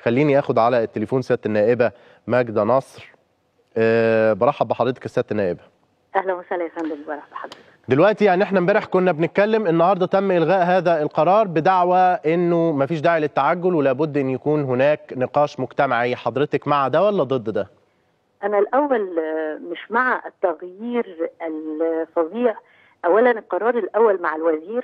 خليني اخد على التليفون سياده النائبه ماجده نصر أه برحب بحضرتك يا سياده النائبه اهلا وسهلا يا فندم برحب بحضرتك دلوقتي يعني احنا امبارح كنا بنتكلم النهارده تم الغاء هذا القرار بدعوى انه مفيش داعي للتعجل ولابد ان يكون هناك نقاش مجتمعي حضرتك مع ده ولا ضد ده انا الاول آه، مش مع التغيير الفظيع اولا القرار الاول مع الوزير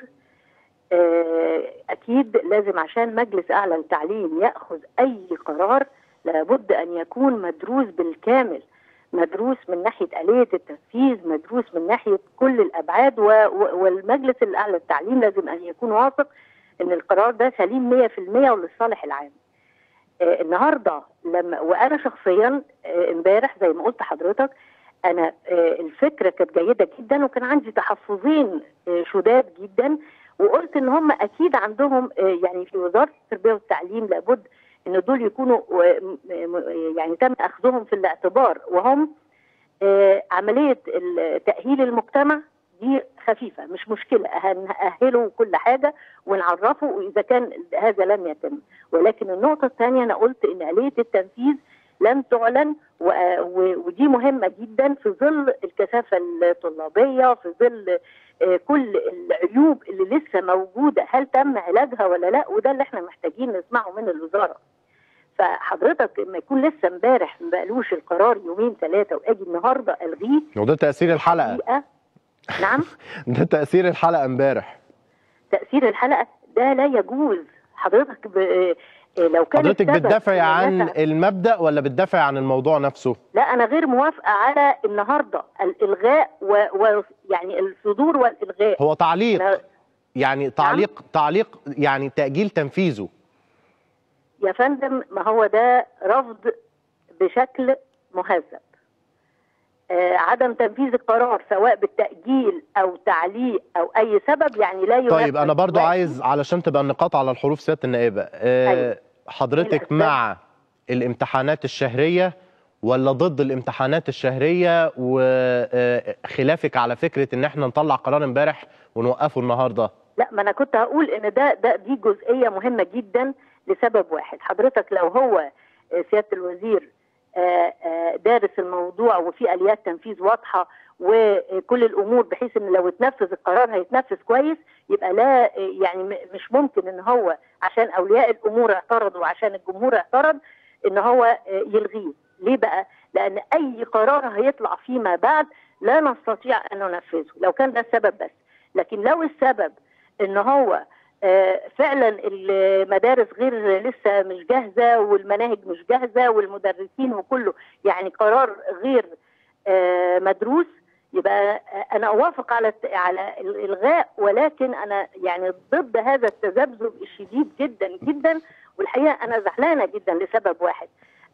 آه، اكيد لازم عشان مجلس اعلى للتعليم ياخذ اي قرار لابد ان يكون مدروس بالكامل مدروس من ناحيه اليه التنفيذ مدروس من ناحيه كل الابعاد و- و- والمجلس الاعلى للتعليم لازم ان يكون واثق ان القرار ده سليم 100% وللصالح العام آه، النهارده لما وانا شخصيا آه، امبارح زي ما قلت حضرتك انا آه، الفكره كانت جيده جدا وكان عندي تحفظين آه، شداد جدا وقلت ان هم اكيد عندهم آه، يعني في وزاره التربيه والتعليم لابد ان دول يكونوا آه، م- م- يعني تم اخذهم في الاعتبار وهم آه، عمليه ال- تاهيل المجتمع دي خفيفه مش مشكله هنأهله كل حاجه ونعرفه واذا كان هذا لم يتم ولكن النقطه الثانيه انا قلت ان اليه التنفيذ لم تعلن و- و- ودي مهمه جدا في ظل الكثافه الطلابيه في ظل آه، كل العيوب اللي لسه موجوده هل تم علاجها ولا لا وده اللي احنا محتاجين نسمعه من الوزاره فحضرتك لما يكون لسه امبارح ما بقالوش القرار يومين ثلاثه واجي النهارده الغيه وده تاثير الحلقه حقيقة نعم ده تاثير الحلقه امبارح تاثير الحلقه ده لا يجوز حضرتك ب... آه، لو كان حضرتك السبب بتدافعي إن عن الناس- المبدا ولا بتدافعي عن الموضوع نفسه لا انا غير موافقه على النهارده الالغاء ويعني و... يعني الصدور والالغاء هو تعليق لا- يعني تعليق تعليق يعني تاجيل تنفيذه يا فندم ما هو ده رفض بشكل مهذب آه عدم تنفيذ القرار سواء بالتأجيل أو تعليق أو أي سبب يعني لا ينفذ طيب انا برضو دلوقتي. عايز علشان تبقى النقاط على الحروف سياده النائبه آه أيوة. حضرتك الأسباب؟ مع الامتحانات الشهريه ولا ضد الامتحانات الشهريه وخلافك على فكره ان احنا نطلع قرار امبارح ونوقفه النهارده لا ما انا كنت هقول ان ده ده دي جزئيه مهمه جدا لسبب واحد حضرتك لو هو آه، سياده الوزير آه، آه، دارس الموضوع وفي اليات تنفيذ واضحه وكل الامور بحيث ان لو اتنفذ القرار هيتنفذ كويس يبقى لا آه، يعني م- مش ممكن ان هو عشان اولياء الامور اعترضوا وعشان الجمهور اعترض ان هو آه، يلغيه ليه بقى لان اي قرار هيطلع فيما بعد لا نستطيع ان ننفذه لو كان ده السبب بس لكن لو السبب ان هو آه، فعلا المدارس غير لسه مش جاهزه والمناهج مش جاهزه والمدرسين وكله يعني قرار غير آه، مدروس يبقى آه، انا اوافق على الت- على الالغاء ولكن انا يعني ضد هذا التذبذب الشديد جدا جدا والحقيقه انا زعلانه جدا لسبب واحد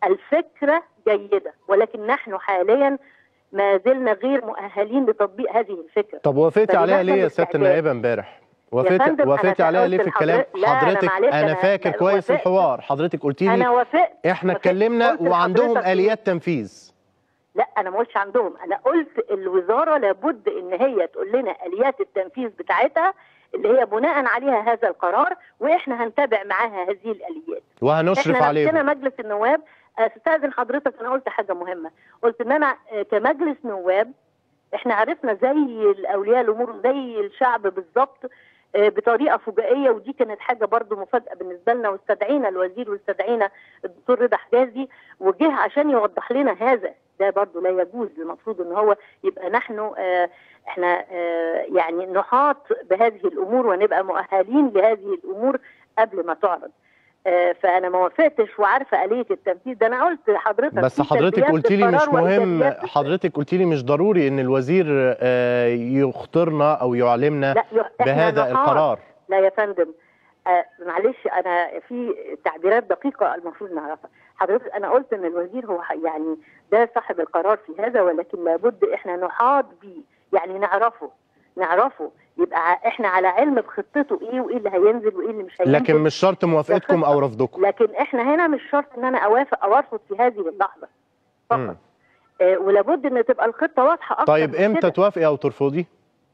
الفكره جيده ولكن نحن حاليا ما زلنا غير مؤهلين لتطبيق هذه الفكره طب وافقتي فلماذا عليها ليه يا سياده الاستعجال؟ النائبه امبارح وافقتي فندم، وافقتي أنا عليها ليه في قلت الكلام لحضرتك- لا، أنا حضرتك معلش، انا أنا- فاكر لا، كويس وافقت. الحوار حضرتك قلتي انا لي وافقت احنا وافقت. اتكلمنا قلت وعندهم لحضرتك اليات تنفيذ لا انا ما قلتش عندهم انا قلت الوزاره لابد ان هي تقول لنا اليات التنفيذ بتاعتها اللي هي بناء عليها هذا القرار واحنا هنتابع معاها هذه الاليات وهنشرف احنا نفسنا عليهم مجلس النواب استاذن حضرتك انا قلت حاجه مهمه قلت ان انا آه، كمجلس نواب احنا عرفنا زي الاولياء الامور زي الشعب بالظبط آه، بطريقه فجائيه ودي كانت حاجه برضو مفاجاه بالنسبه لنا واستدعينا الوزير واستدعينا الدكتور رضا حجازي وجه عشان يوضح لنا هذا ده برضو لا يجوز المفروض ان هو يبقى نحن آه، احنا آه، يعني نحاط بهذه الامور ونبقى مؤهلين لهذه الامور قبل ما تعرض آه، فانا ما وافقتش وعارفه اليه التنفيذ ده انا قلت لحضرتك بس في حضرتك سلبيات قلت لي مش للقرار مهم وإيجابيات حضرتك قلت لي مش ضروري ان الوزير آه، يخطرنا او يعلمنا لا يح- إحنا بهذا نحاط. القرار لا يا فندم آه معلش انا في تعبيرات دقيقه المفروض نعرفها حضرتك انا قلت ان الوزير هو ح- يعني ده صاحب القرار في هذا ولكن لابد احنا نحاط بيه يعني نعرفه نعرفه يبقى ع- احنا على علم بخطته ايه وايه اللي هينزل وايه اللي مش هينزل لكن مش شرط موافقتكم او رفضكم لكن احنا هنا مش شرط ان انا اوافق او ارفض في هذه اللحظه مم. فقط آه ولابد ان تبقى الخطه واضحه اكتر طيب من امتى كده. توافقي او ترفضي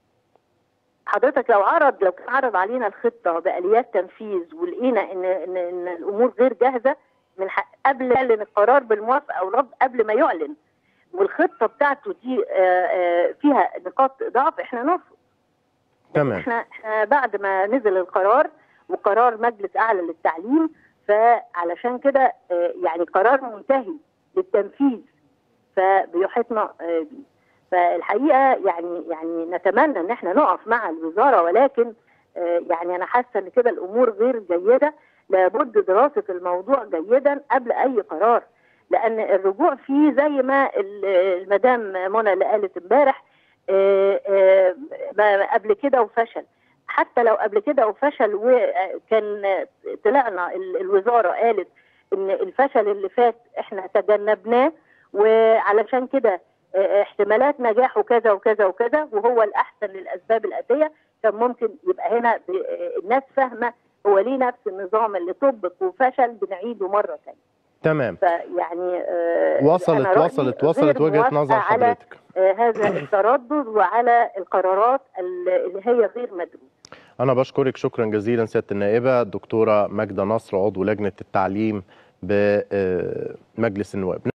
حضرتك لو عرض لو كان عرض علينا الخطه باليات تنفيذ ولقينا ان ان, إن الامور غير جاهزه من حق قبل يعلن القرار بالموافقه او رفض قبل ما يعلن والخطه بتاعته دي آه، آه، فيها نقاط ضعف احنا نرفض تمام احنا احنا بعد ما نزل القرار وقرار مجلس اعلى للتعليم فعلشان كده آه، يعني قرار منتهي للتنفيذ فبيحيطنا آه، بيه فالحقيقه يعني يعني نتمنى ان احنا نقف مع الوزاره ولكن آه، يعني انا حاسه ان كده الامور غير جيده لابد دراسه الموضوع جيدا قبل اي قرار لان الرجوع فيه زي ما ال- المدام منى اللي قالت امبارح آه، آه، ما قبل كده وفشل حتى لو قبل كده وفشل وكان طلعنا ال- الوزاره قالت ان الفشل اللي فات احنا تجنبناه وعلشان كده آه، احتمالات نجاحه كذا وكذا وكذا وهو الاحسن للاسباب الاتيه كان ممكن يبقى هنا ب- آه، الناس فاهمه هو ليه نفس النظام اللي طبق وفشل بنعيده مره ثانيه تمام فيعني آه، أنا وصلت رأيي وصلت غير وصلت وجهة موافقة نظر على حضرتك آه، هذا التردد وعلى القرارات ال- اللي هي غير مدروسه أنا بشكرك شكرا جزيلا سيادة النائبة الدكتورة ماجدة نصر عضو لجنة التعليم بمجلس النواب